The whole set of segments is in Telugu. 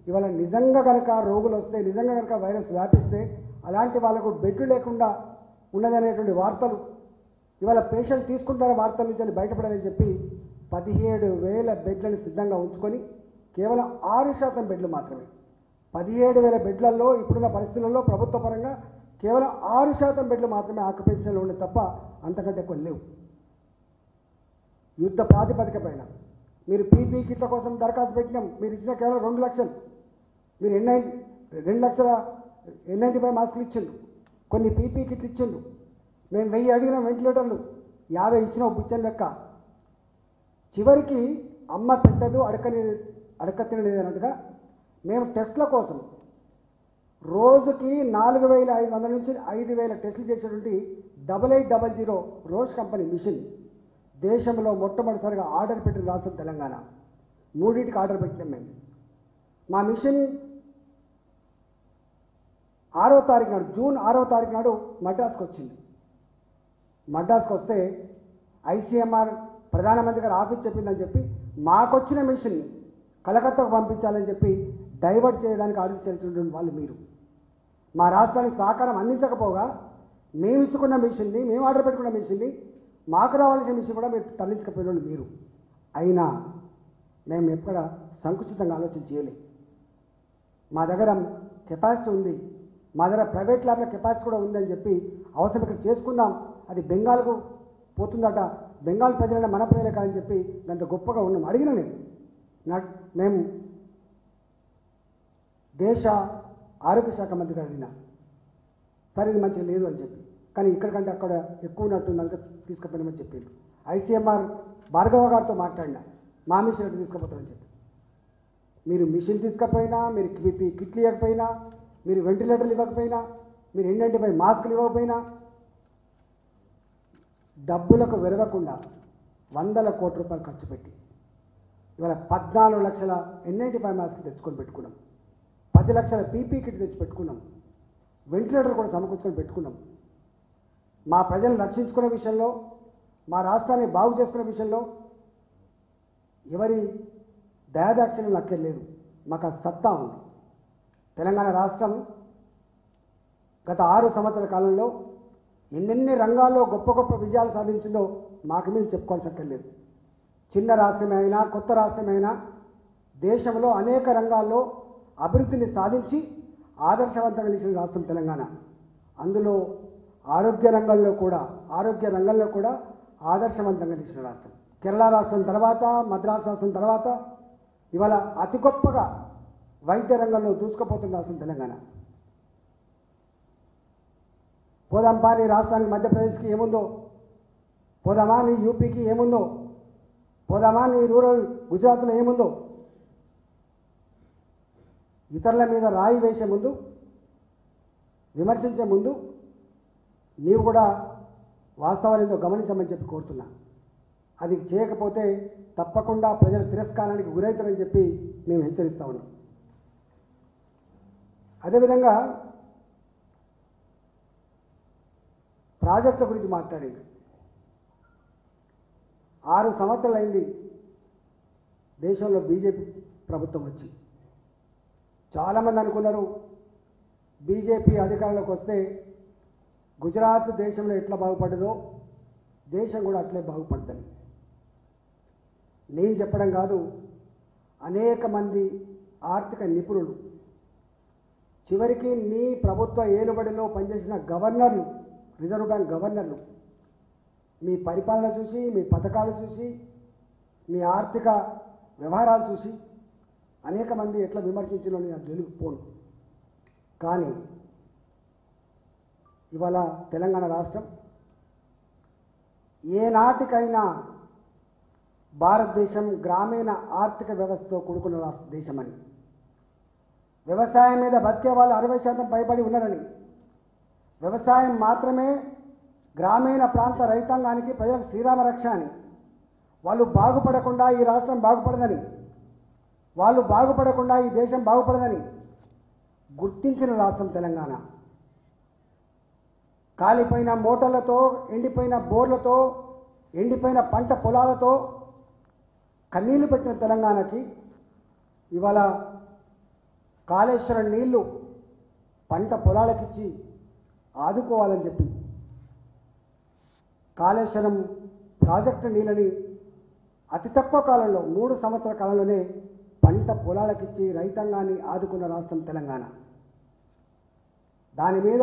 ఇవాళ నిజంగా కనుక రోగులు వస్తే నిజంగా కనుక వైరస్ వ్యాపిస్తే అలాంటి వాళ్ళకు బెడ్లు లేకుండా ఉన్నదనేటువంటి వార్తలు ఇవాళ పేషెంట్ తీసుకుంటార వార్తల నుంచి వెళ్ళి బయటపడాలని చెప్పి పదిహేడు వేల బెడ్లను సిద్ధంగా ఉంచుకొని కేవలం ఆరు శాతం బెడ్లు మాత్రమే పదిహేడు వేల బెడ్లలో ఇప్పుడున్న పరిస్థితులలో ప్రభుత్వ పరంగా కేవలం ఆరు శాతం బెడ్లు మాత్రమే ఆక్యుపెన్షన్లో ఉండే తప్ప అంతకంటే ఎక్కువ లేవు యుద్ధ ప్రాతిపదిక పైన మీరు పీపీ కిట్ల కోసం దరఖాస్తు పెట్టినాం మీరు ఇచ్చిన కేవలం రెండు లక్షలు మీరు ఎన్ఐ రెండు లక్షల ఎన్ నైంటీ ఫైవ్ మాస్కులు ఇచ్చిండు కొన్ని పీపీ కిట్లు ఇచ్చిండు మేము వెయ్యి అడిగిన వెంటిలేటర్లు యాభై ఇచ్చిన బుచ్చని లెక్క చివరికి అమ్మ పెట్టదు అడకని అడక తినలేదు అన్నట్టుగా మేము టెస్ట్ల కోసం రోజుకి నాలుగు వేల ఐదు వందల నుంచి ఐదు వేల టెస్టులు చేసేటువంటి double eight double zero Roche company machine దేశంలో మొట్టమొదటిసారిగా ఆర్డర్ పెట్టిన రాష్ట్రం తెలంగాణ మూడింటికి ఆర్డర్ పెట్టినాం మేము మా మిషన్ ఆరో తారీఖు నాడు జూన్ ఆరో తారీఖు నాడు మద్రాస్కి వచ్చింది మద్రాస్కి వస్తే ఐసీఎంఆర్ ప్రధానమంత్రి గారు ఆఫీస్ చెప్పిందని చెప్పి మాకొచ్చిన మిషన్ని కలకత్తాకు పంపించాలని చెప్పి డైవర్ట్ చేయడానికి ఆలోచించినటువంటి వాళ్ళు మీరు మా రాష్ట్రానికి సహకారం అందించకపోగా మేము ఇచ్చుకున్న మిషన్ని మేము ఆర్డర్ పెట్టుకున్న మిషన్ని మాకు రావాల్సిన మిషన్ కూడా మీరు తరలించకపోయిన వాళ్ళు మీరు అయినా మేము ఎక్కడ సంకుచితంగా ఆలోచన చేయలేదు మా దగ్గర కెపాసిటీ ఉంది మా దగ్గర ప్రైవేట్ ల్యాబ్ల కెపాసిటీ కూడా ఉందని చెప్పి అవసరం ఇక్కడ చేసుకుందాం అది బెంగాల్కు పోతుందట బెంగాల్ ప్రజలైనా మన ప్రజలే కాదని చెప్పి అంత గొప్పగా ఉన్నాం అడిగిన నేను నా మేము దేశ ఆరోగ్య శాఖ మంత్రి గారు అడిగిన సరే ఇది మంచిగా లేదు అని చెప్పి కానీ ఇక్కడికంటే అక్కడ ఎక్కువ ఉన్నట్టుంది అందుకే తీసుకుపోయినామని చెప్పిండు ఐసీఎంఆర్ భార్గవ గారితో మాట్లాడినా మా మిషన్ ఎట్లా తీసుకుపోతామని చెప్పి మీరు మిషన్ తీసుకపోయినా మీరు కి- కిట్లు ఇవ్వకపోయినా మీరు వెంటిలేటర్లు ఇవ్వకపోయినా మీరు ఎన్నంటిపై మాస్కులు ఇవ్వకపోయినా డబ్బులకు వెరవకుండా వందల కోట్ల రూపాయలు ఖర్చు పెట్టి ఇవాళ పద్నాలుగు లక్షల ఎన్ఐంటీ ఫైవ్ మాస్క్ తెచ్చుకొని పెట్టుకున్నాం పది లక్షల పీపీ కిట్ తెచ్చి పెట్టుకున్నాం వెంటిలేటర్ కూడా సమకూర్చుకొని పెట్టుకున్నాం మా ప్రజలను రక్షించుకునే విషయంలో మా రాష్ట్రాన్ని బాగు చేసుకునే విషయంలో ఎవరి దయాదాక్షిణ్యం అక్కర్లేదు మాకు ఆ సత్తా ఉంది తెలంగాణ రాష్ట్రం గత ఆరు సంవత్సరాల కాలంలో ఎన్నెన్ని రంగాల్లో గొప్ప గొప్ప విజయాలు సాధించిందో మాకు మీద చెప్పుకోవాల్సి అక్కర్లేదు చిన్న రాష్ట్రమే అయినా కొత్త రాష్ట్రమే అయినా దేశంలో అనేక రంగాల్లో అభివృద్ధిని సాధించి ఆదర్శవంతంగా నిలిచిన రాష్ట్రం తెలంగాణ అందులో ఆరోగ్య రంగంలో కూడా ఆరోగ్య రంగంలో కూడా ఆదర్శవంతంగా నిలిచిన రాష్ట్రం కేరళ రాష్ట్రం తర్వాత మద్రాసు రాష్ట్రం తర్వాత ఇవాళ అతి గొప్పగా వైద్య రంగంలో దూసుకుపోతున్న రాష్ట్రం తెలంగాణ పోదాంపా నీ రాష్ట్రానికి మధ్యప్రదేశ్కి ఏముందో పోదామా నీ యూపీకి ఏముందో పోదామా నీ రూరల్ గుజరాత్లో ఏముందో ఇతరుల మీద రాయి వేసే ముందు విమర్శించే ముందు నీవు కూడా వాస్తవాలు ఏందో గమనించమని చెప్పి కోరుతున్నా అది చేయకపోతే తప్పకుండా ప్రజల తిరస్కారానికి గురవుతారని చెప్పి మేము హెచ్చరిస్తా ఉన్నాం అదేవిధంగా ప్రాజెక్టుల గురించి మాట్లాడింది ఆరు సంవత్సరాలు అయింది దేశంలో బీజేపీ ప్రభుత్వం వచ్చి చాలామంది అనుకున్నారు బీజేపీ అధికారంలోకి వస్తే గుజరాత్ దేశంలో ఎట్లా బాగుపడ్డదో దేశం కూడా అట్లే బాగుపడుతుంది నేను చెప్పడం కాదు అనేక మంది ఆర్థిక నిపుణులు చివరికి నీ ప్రభుత్వ ఏలుబడిలో పనిచేసిన గవర్నర్లు రిజర్వ్ బ్యాంక్ గవర్నర్లు మీ పరిపాలన చూసి మీ పథకాలు చూసి మీ ఆర్థిక వ్యవహారాలు చూసి అనేక మంది ఎట్లా విమర్శించలో నేను గెలుపుపోను కానీ ఇవాళ తెలంగాణ రాష్ట్రం ఏనాటికైనా భారతదేశం గ్రామీణ ఆర్థిక వ్యవస్థతో కూడుకున్న రాష్ట్ర దేశమని వ్యవసాయం మీద బతికే వాళ్ళు అరవై శాతం పైబడి ఉన్నారని వ్యవసాయం మాత్రమే గ్రామీణ ప్రాంత రైతాంగానికి ప్రజల శ్రీరామ రక్ష అని వాళ్ళు బాగుపడకుండా ఈ రాష్ట్రం బాగుపడదని వాళ్ళు బాగుపడకుండా ఈ దేశం బాగుపడదని గుర్తించిన రాష్ట్రం తెలంగాణ కాలిపోయిన మోటార్లతో ఎండిపోయిన బోర్లతో ఎండిపోయిన పంట పొలాలతో కన్నీళ్లు పెట్టిన తెలంగాణకి ఇవాళ కాళేశ్వరం నీళ్లు పంట పొలాలకిచ్చి ఆదుకోవాలని చెప్పి కాళేశ్వరం ప్రాజెక్టు నీళ్ళని అతి తక్కువ కాలంలో మూడు సంవత్సరాల కాలంలోనే పంట పొలాలకిచ్చి రైతాంగాన్ని ఆదుకున్న రాష్ట్రం తెలంగాణ దాని మీద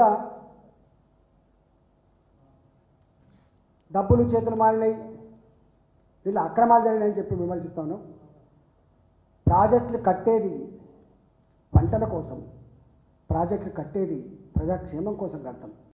డబ్బులు చేతులు మారినాయి వీళ్ళు అక్రమాలు జరిగినాయని చెప్పి విమర్శిస్తాను ప్రాజెక్టులు కట్టేది పంటల కోసం ప్రాజెక్టులు కట్టేది ప్రజాక్షేమం కోసం కడతాం